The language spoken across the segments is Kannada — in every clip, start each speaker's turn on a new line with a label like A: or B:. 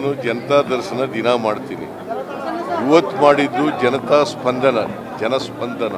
A: ನಾನು ಜನತಾ ದರ್ಶನ ದಿನ ಮಾಡ್ತೀನಿ ಇವತ್ತು ಮಾಡಿದ್ದು ಜನತಾ ಸ್ಪಂದನ ಜನಸ್ಪಂದನ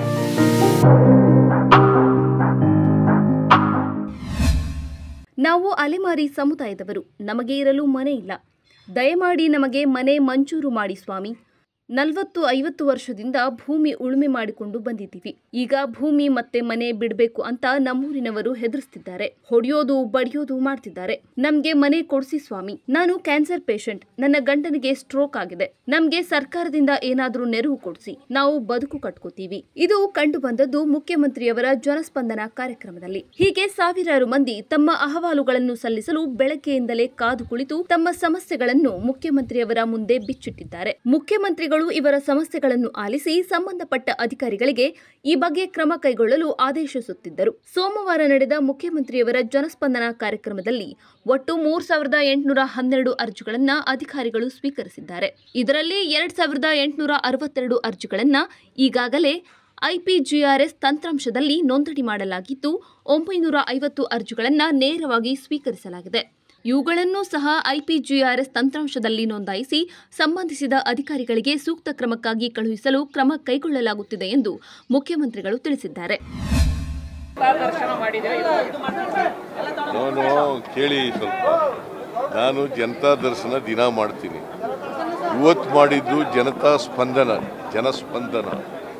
B: ನಾವು ಅಲೆಮಾರಿ ಸಮುದಾಯದವರು ನಮಗೆ ಇರಲು ಮನೆ ಇಲ್ಲ ದಯಮಾಡಿ ನಮಗೆ ಮನೆ ಮಂಜೂರು ಮಾಡಿ ಸ್ವಾಮಿ ನಲವತ್ತು ಐವತ್ತು ವರ್ಷದಿಂದ ಭೂಮಿ ಉಳುಮೆ ಮಾಡಿಕೊಂಡು ಬಂದಿದ್ದೀವಿ ಈಗ ಭೂಮಿ ಮತ್ತೆ ಮನೆ ಬಿಡಬೇಕು ಅಂತ ನಮ್ಮೂರಿನವರು ಹೆದರಿಸ್ತಿದ್ದಾರೆ ಹೊಡೆಯೋದು ಬಡಿಯೋದು ಮಾಡ್ತಿದ್ದಾರೆ ನಮ್ಗೆ ಮನೆ ಕೊಡಿಸಿ ಸ್ವಾಮಿ ನಾನು ಕ್ಯಾನ್ಸರ್ ಪೇಷಂಟ್ ನನ್ನ ಗಂಡನಿಗೆ ಸ್ಟ್ರೋಕ್ ಆಗಿದೆ ನಮ್ಗೆ ಸರ್ಕಾರದಿಂದ ಏನಾದ್ರೂ ನೆರವು ಕೊಡಿಸಿ ನಾವು ಬದುಕು ಕಟ್ಕೋತೀವಿ ಇದು ಕಂಡು ಬಂದದ್ದು ಮುಖ್ಯಮಂತ್ರಿಯವರ ಜನಸ್ಪಂದನ ಕಾರ್ಯಕ್ರಮದಲ್ಲಿ ಹೀಗೆ ಸಾವಿರಾರು ಮಂದಿ ತಮ್ಮ ಅಹವಾಲುಗಳನ್ನು ಸಲ್ಲಿಸಲು ಬೆಳಗ್ಗೆಯಿಂದಲೇ ಕಾದು ಕುಳಿತು ತಮ್ಮ ಸಮಸ್ಯೆಗಳನ್ನು ಮುಖ್ಯಮಂತ್ರಿಯವರ ಮುಂದೆ ಬಿಚ್ಚಿಟ್ಟಿದ್ದಾರೆ ಮುಖ್ಯಮಂತ್ರಿಗಳು ಇವರ ಸಮಸ್ಯೆಗಳನ್ನು ಆಲಿಸಿ ಸಂಬಂಧಪಟ್ಟ ಅಧಿಕಾರಿಗಳಿಗೆ ಈ ಬಗ್ಗೆ ಕ್ರಮ ಕೈಗೊಳ್ಳಲು ಆದೇಶಿಸುತ್ತಿದ್ದರು ಸೋಮವಾರ ನಡೆದ ಮುಖ್ಯಮಂತ್ರಿಯವರ ಜನಸ್ಪಂದನ ಕಾರ್ಯಕ್ರಮದಲ್ಲಿ ಒಟ್ಟು ಮೂರ್ ಸಾವಿರದ ಎಂಟುನೂರ ಹನ್ನೆರಡು ಅರ್ಜಿಗಳನ್ನ ಅಧಿಕಾರಿಗಳು ಸ್ವೀಕರಿಸಿದ್ದಾರೆ ಇದರಲ್ಲಿ ಎರಡ್ ಸಾವಿರದ ಎಂಟುನೂರ ಅರವತ್ತೆರಡು ಅರ್ಜಿಗಳನ್ನ ಈಗಾಗಲೇ ಐಪಿಜಿಆರ್ಎಸ್ ತಂತ್ರಾಂಶದಲ್ಲಿ ನೋಂದಣಿ ಮಾಡಲಾಗಿದ್ದು ಒಂಬೈನೂರ ಐವತ್ತು ಅರ್ಜಿಗಳನ್ನು ನೇರವಾಗಿ ಸ್ವೀಕರಿಸಲಾಗಿದೆ ಇವುಗಳನ್ನು ಸಹ ಐಪಿಜಿಆರ್ಎಸ್ ತಂತ್ರಾಂಶದಲ್ಲಿ ನೋಂದಾಯಿಸಿ ಸಂಬಂಧಿಸಿದ ಅಧಿಕಾರಿಗಳಿಗೆ ಸೂಕ್ತ ಕ್ರಮಕ್ಕಾಗಿ ಕಳುಹಿಸಲು ಕ್ರಮ ಕೈಗೊಳ್ಳಲಾಗುತ್ತಿದೆ ಎಂದು ಮುಖ್ಯಮಂತ್ರಿಗಳು ತಿಳಿಸಿದ್ದಾರೆ
A: ನಾನು ಕೇಳಿ ಸ್ವಲ್ಪ ನಾನು ಜನತಾ ದರ್ಶನ ದಿನ ಮಾಡ್ತೀನಿ ಇವತ್ತು ಮಾಡಿದ್ದು ಜನತಾ ಸ್ಪಂದನ ಜನಸ್ಪಂದನ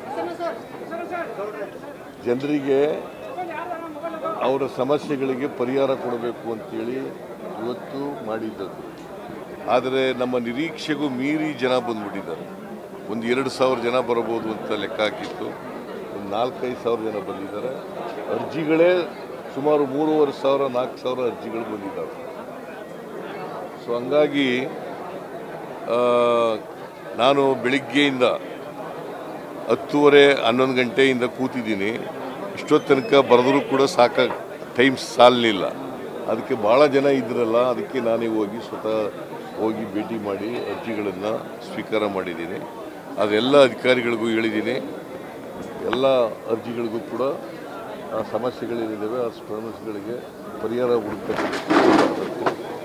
A: ಜನರಿಗೆ ಅವರ ಸಮಸ್ಯೆಗಳಿಗೆ ಪರಿಹಾರ ಕೊಡಬೇಕು ಅಂತೇಳಿ ಇವತ್ತು ಮಾಡಿದ್ದದ್ದು ಆದರೆ ನಮ್ಮ ನಿರೀಕ್ಷೆಗೂ ಮೀರಿ ಜನ ಬಂದ್ಬಿಟ್ಟಿದ್ದಾರೆ ಒಂದು ಎರಡು ಸಾವಿರ ಜನ ಬರಬಹುದು ಅಂತ ಲೆಕ್ಕ ಹಾಕಿತ್ತು ಒಂದು ನಾಲ್ಕೈದು ಸಾವಿರ ಜನ ಬಂದಿದ್ದಾರೆ ಅರ್ಜಿಗಳೇ ಸುಮಾರು ಮೂರುವರೆ ಸಾವಿರ ನಾಲ್ಕು ಸಾವಿರ ಅರ್ಜಿಗಳು ಬಂದಿದ್ದಾವೆ ಸೊ ಹಂಗಾಗಿ ಆ, ನಾನು ಬೆಳಿಗ್ಗೆಯಿಂದ ಹತ್ತುವರೆ ಹನ್ನೊಂದು ಗಂಟೆಯಿಂದ ಕೂತಿದ್ದೀನಿ ಇಷ್ಟೊತ್ತು ತನಕ ಬರೆದರೂ ಕೂಡ ಸಾಕ ಟೈಮ್ ಸಾಲಲಿಲ್ಲ ಅದಕ್ಕೆ ಭಾಳ ಜನ ಇದ್ರಲ್ಲ ಅದಕ್ಕೆ ನಾನೇ ಹೋಗಿ ಸ್ವತಃ ಹೋಗಿ ಭೇಟಿ ಮಾಡಿ ಅರ್ಜಿಗಳನ್ನು ಸ್ವೀಕಾರ ಮಾಡಿದ್ದೀನಿ ಅದೆಲ್ಲ ಅಧಿಕಾರಿಗಳಿಗೂ ಹೇಳಿದ್ದೀನಿ ಎಲ್ಲ ಅರ್ಜಿಗಳಿಗೂ ಕೂಡ ಆ ಸಮಸ್ಯೆಗಳೇನಿದ್ದಾವೆ ಆ ಸಮಸ್ಯೆಗಳಿಗೆ ಪರಿಹಾರ ಹುಡುಕ್ತಕ್ಕಂಥ ಕೆಲಸ ಮಾಡಬೇಕು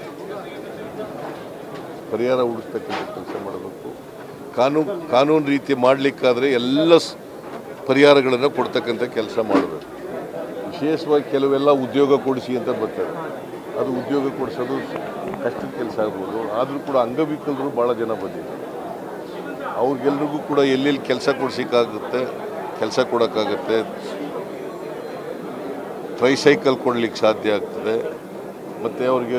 A: ಪರಿಹಾರ ಹುಡುಕ್ತಕ್ಕಂಥ ಕೆಲಸ ಮಾಡಬೇಕು ಕಾನೂನು ಕಾನೂನು ರೀತಿ ಮಾಡಲಿಕ್ಕಾದರೆ ಎಲ್ಲ ಸ್- ಪರಿಹಾರಗಳನ್ನು ಕೊಡ್ತಕ್ಕಂಥ ಕೆಲಸ ಮಾಡಬೇಕು ವಿಶೇಷವಾಗಿ ಕೆಲವೆಲ್ಲ ಉದ್ಯೋಗ ಕೊಡಿಸಿ ಅಂತ ಬರ್ತಾರೆ ಅದು ಉದ್ಯೋಗ ಕೊಡಿಸೋದು ಕಷ್ಟದ ಕೆಲಸ ಆಗ್ಬೋದು ಆದರೂ ಕೂಡ ಅಂಗವಿಕಲರು ಭಾಳ ಜನ ಬಂದಿದ್ದಾರೆ ಅವ್ರಿಗೆಲ್ರಿಗೂ ಕೂಡ ಎಲ್ಲೆಲ್ಲಿ ಕೆಲಸ ಕೊಡ್ಸಿಕ್ಕಾಗುತ್ತೆ ಕೆಲಸ ಕೊಡೋಕ್ಕಾಗತ್ತೆ ಟ್ರೈಸೈಕಲ್ ಕೊಡ್ಲಿಕ್ಕೆ ಸಾಧ್ಯ ಆಗ್ತದೆ ಮತ್ತು ಅವ್ರಿಗೆ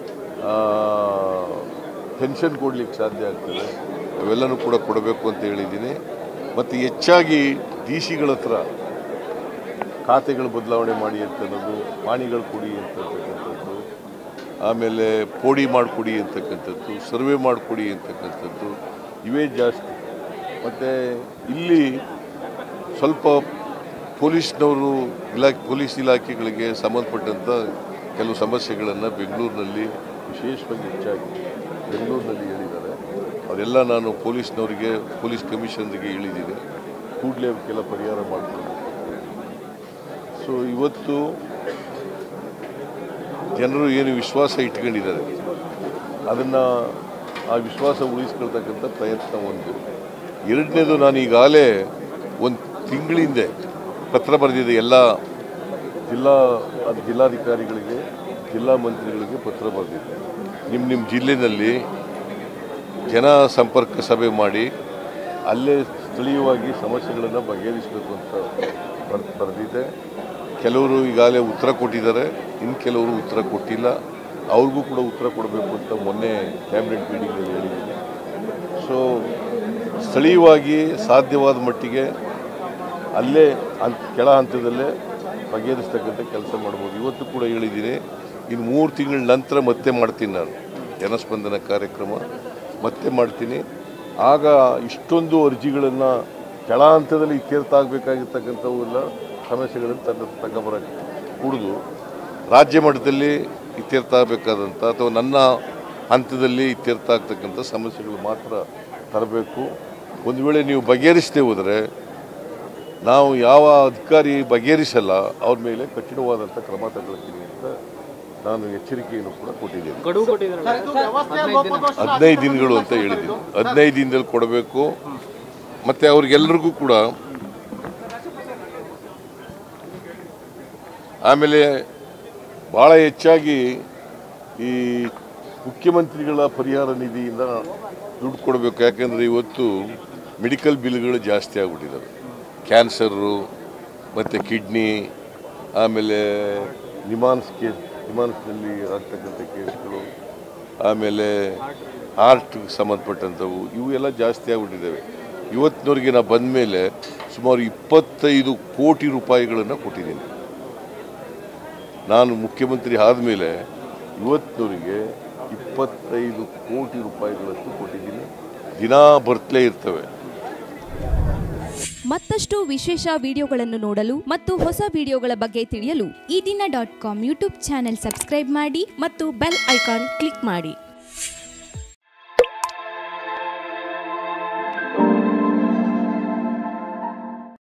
A: ಪೆನ್ಷನ್ ಕೊಡ್ಲಿಕ್ಕೆ ಸಾಧ್ಯ ಆಗ್ತದೆ ಅವೆಲ್ಲನೂ ಕೂಡ ಕೊಡಬೇಕು ಅಂತ ಹೇಳಿದ್ದೀನಿ ಮತ್ತು ಹೆಚ್ಚಾಗಿ ಡಿ ಸಿಗಳ ಹತ್ರ ಖಾತೆಗಳು ಬದಲಾವಣೆ ಮಾಡಿ ಅಂತನ್ನೋದು ಪಾಣಿಗಳು ಕೊಡಿ ಅಂತಕ್ಕಂಥದ್ದು ಆಮೇಲೆ ಪೋಡಿ ಮಾಡಿಕೊಡಿ ಅಂತಕ್ಕಂಥದ್ದು ಸರ್ವೆ ಮಾಡಿಕೊಡಿ ಅಂತಕ್ಕಂಥದ್ದು ಇವೇ ಜಾಸ್ತಿ ಮತ್ತು ಇಲ್ಲಿ ಸ್ವಲ್ಪ ಪೊಲೀಸ್ನವರು ಇಲಾಖೆ ಪೊಲೀಸ್ ಇಲಾಖೆಗಳಿಗೆ ಸಂಬಂಧಪಟ್ಟಂಥ ಕೆಲವು ಸಮಸ್ಯೆಗಳನ್ನು ಬೆಂಗಳೂರಿನಲ್ಲಿ ವಿಶೇಷವಾಗಿ ಹೆಚ್ಚಾಗಿ ಬೆಂಗಳೂರಿನಲ್ಲಿ ಹೇಳಿದ್ದಾರೆ ಅದೆಲ್ಲ ನಾನು ಪೊಲೀಸ್ನವರಿಗೆ ಪೊಲೀಸ್ ಕಮಿಷನರಿಗೆ ಹೇಳಿದ್ದೀನಿ ಕೂಡಲೇ ಅವಕ್ಕೆಲ್ಲ ಪರಿಹಾರ ಮಾಡಿಕೊಡ್ಬೇಕು ಸೊ ಇವತ್ತು ಜನರು ಏನು ವಿಶ್ವಾಸ ಇಟ್ಕೊಂಡಿದ್ದಾರೆ ಅದನ್ನು ಆ ವಿಶ್ವಾಸ ಉಳಿಸ್ಕೊಳ್ತಕ್ಕಂಥ ಪ್ರಯತ್ನ ಒಂದು ಎರಡನೇದು ನಾನು ಈಗಾಗಲೇ ಒಂದು ತಿಂಗಳಿಂದೆ ಪತ್ರ ಬರೆದಿದೆ ಎಲ್ಲ ಜಿಲ್ಲಾ ಅದು ಜಿಲ್ಲಾಧಿಕಾರಿಗಳಿಗೆ ಜಿಲ್ಲಾ ಮಂತ್ರಿಗಳಿಗೆ ಪತ್ರ ಬರೆದಿದ್ದೆ ನಿಮ್ಮ ನಿಮ್ಮ ಜಿಲ್ಲೆಯಲ್ಲಿ ಜನ ಸಂಪರ್ಕ ಸಭೆ ಮಾಡಿ ಅಲ್ಲೇ ಸ್ಥಳೀಯವಾಗಿ ಸಮಸ್ಯೆಗಳನ್ನು ಬಗೆಹರಿಸಬೇಕು ಅಂತ ಬರ್ ಬರೆದಿದ್ದೆ ಕೆಲವರು ಈಗಾಗಲೇ ಉತ್ತರ ಕೊಟ್ಟಿದ್ದಾರೆ ಇನ್ನು ಕೆಲವರು ಉತ್ತರ ಕೊಟ್ಟಿಲ್ಲ ಅವ್ರಿಗೂ ಕೂಡ ಉತ್ತರ ಕೊಡಬೇಕು ಅಂತ ಮೊನ್ನೆ ಕ್ಯಾಬಿನೆಟ್ ಮೀಟಿಂಗಲ್ಲಿ ಹೇಳಿದ್ದೀನಿ ಸೊ ಸ್ಥಳೀಯವಾಗಿ ಸಾಧ್ಯವಾದ ಮಟ್ಟಿಗೆ ಅಲ್ಲೇ ಹಂತ ಕೆಳ ಹಂತದಲ್ಲೇ ಬಗೆಹರಿಸ್ತಕ್ಕಂಥ ಕೆಲಸ ಮಾಡ್ಬೋದು ಇವತ್ತು ಕೂಡ ಹೇಳಿದ್ದೀನಿ ಇನ್ನು ಮೂರು ತಿಂಗಳ ನಂತರ ಮತ್ತೆ ಮಾಡ್ತೀನಿ ನಾನು ಜನಸ್ಪಂದನ ಕಾರ್ಯಕ್ರಮ ಮತ್ತೆ ಮಾಡ್ತೀನಿ ಆಗ ಇಷ್ಟೊಂದು ಅರ್ಜಿಗಳನ್ನು ಕೆಳ ಹಂತದಲ್ಲಿ ಇತ್ಯರ್ಥ ಆಗಬೇಕಾಗಿರ್ತಕ್ಕಂಥವೆಲ್ಲ ಸಮಸ್ಯೆಗಳನ್ನು ತನ್ನ ತಗೊಂಬರಕ್ಕೆ ಕುಡಿದು ರಾಜ್ಯ ಮಟ್ಟದಲ್ಲಿ ಇತ್ಯರ್ಥ ಆಗಬೇಕಾದಂಥ ಅಥವಾ ನನ್ನ ಹಂತದಲ್ಲಿ ಇತ್ಯರ್ಥ ಆಗ್ತಕ್ಕಂಥ ಸಮಸ್ಯೆಗಳು ಮಾತ್ರ ತರಬೇಕು ಒಂದು ವೇಳೆ ನೀವು ಬಗೆಹರಿಸದೆ ಹೋದರೆ ನಾವು ಯಾವ ಅಧಿಕಾರಿ ಬಗೆಹರಿಸಲ್ಲ ಅವ್ರ ಮೇಲೆ ಕಠಿಣವಾದಂಥ ಕ್ರಮ ತಗೊಳ್ತೀನಿ ಅಂತ ನಾನು ಎಚ್ಚರಿಕೆಯನ್ನು ಕೂಡ ಕೊಟ್ಟಿದ್ದೇನೆ
C: ಗಡುವು ಕೊಟ್ಟಿದ್ದಾರೆ
A: ಹದಿನೈದು ದಿನಗಳು ಅಂತ ಹೇಳಿದ್ದೀನಿ ಹದಿನೈದು ದಿನದಲ್ಲಿ ಕೊಡಬೇಕು ಮತ್ತು ಅವ್ರಿಗೆಲ್ರಿಗೂ ಕೂಡ ಆಮೇಲೆ ಭಾಳ ಹೆಚ್ಚಾಗಿ ಈ ಮುಖ್ಯಮಂತ್ರಿಗಳ ಪರಿಹಾರ ನಿಧಿಯಿಂದ ದುಡ್ಡು ಕೊಡಬೇಕು ಯಾಕೆಂದರೆ ಇವತ್ತು ಮೆಡಿಕಲ್ ಬಿಲ್ಗಳು ಜಾಸ್ತಿ ಆಗ್ಬಿಟ್ಟಿದ್ದಾವೆ ಕ್ಯಾನ್ಸರು ಮತ್ತು ಕಿಡ್ನಿ ಆಮೇಲೆ ನಿಮಾನ್ಸ್ ಕೇಸ್ ನಿಮಾನ್ಸ್ನಲ್ಲಿ ಆಗ್ತಕ್ಕಂಥ ಕೇಸ್ಗಳು ಆಮೇಲೆ ಹಾರ್ಟ್ಗೆ ಸಂಬಂಧಪಟ್ಟಂಥವು ಇವು ಎಲ್ಲ ಜಾಸ್ತಿ ಆಗ್ಬಿಟ್ಟಿದ್ದಾವೆ ಇವತ್ತಿನವರೆಗೆ ನಾ ಬಂದ ಮೇಲೆ ಸುಮಾರು ಇಪ್ಪತ್ತೈದು ಕೋಟಿ ರೂಪಾಯಿಗಳನ್ನು ಕೊಟ್ಟಿದ್ದೀನಿ ನಾನು ಮುಖ್ಯಮಂತ್ರಿ ಆದಮೇಲೆ ಇವತ್ತಿನವರಿಗೆ ಇಪ್ಪತ್ತೈದು ಕೋಟಿ ರೂಪಾಯಿಗಳಷ್ಟು ಕೊಟ್ಟಿದ್ದೀನಿ ದಿನಾ ಬರ್ತಲೇ ಇರ್ತವೆ
D: ಮತ್ತಷ್ಟು ವಿಶೇಷ ವಿಡಿಯೋಗಳನ್ನು ನೋಡಲು ಮತ್ತು ಹೊಸ ವಿಡಿಯೋಗಳ ಬಗ್ಗೆ ತಿಳಿಯಲು
E: ಈ ದಿನ dot com YouTube channel subscribe ಮಾಡಿ ಮತ್ತು ಬೆಲ್ ಐಕಾನ್ ಕ್ಲಿಕ್ ಮಾಡಿ